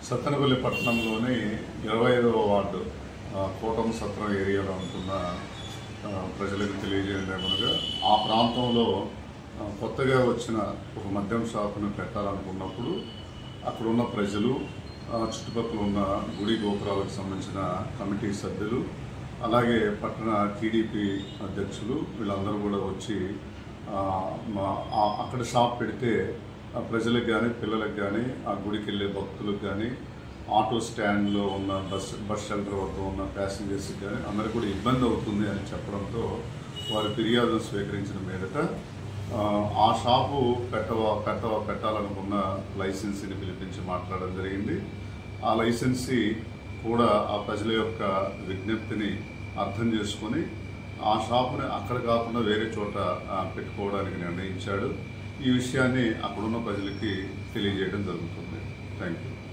సత్తెనపల్లి పట్టణంలోని ఇరవై ఐదవ వార్డు ఆ, కోటం సత్రం ఏరియాలో ఉంటున్న ఆ, ప్రజలకు తెలియజేయడమనగా ఆ ప్రాంతంలో ఆ, కొత్తగా వచ్చిన ఒక మద్యం షాపును పెట్టాలనుకున్నప్పుడు అక్కడున్న ప్రజలు ఆ, చుట్టుపక్కల ఉన్న గుడి గోపురాలకు సంబంధించిన కమిటీ సభ్యులు అలాగే పట్టణ టీడీపీ అధ్యక్షులు వీళ్ళందరూ కూడా వచ్చి ఆ, మా ఆ- అక్కడ షాప్ పెడితే ఆ ప్రజలకు కానీ పిల్లలకు కానీ ఆ గుడికి వెళ్ళే భక్తులకు కానీ ఆటో స్టాండ్లో ఉన్న బస్ బస్ షెల్టర్ వద్ద ఉన్న ప్యాసింజర్స్కి కానీ అందరికీ కూడా ఇబ్బంది అవుతుంది అని చెప్పడంతో వారి ఫిర్యాదును స్వీకరించిన మీదట ఆ, ఆ షాపు పెట్టవ పెట్టవ పెట్టాలనుకున్న లైసెన్సీని పిలిపించి మాట్లాడడం జరిగింది ఆ లైసెన్సీ కూడా ఆ ప్రజల యొక్క విజ్ఞప్తిని అర్థం చేసుకొని ఆ షాపుని అక్కడ కాకుండా వేరే చోట ఆ, పెట్టుకోవడానికి నిర్ణయించాడు ఈ విషయాన్ని అక్కడున్న ప్రజలకి తెలియజేయడం జరుగుతుంది థ్యాంక్ యూ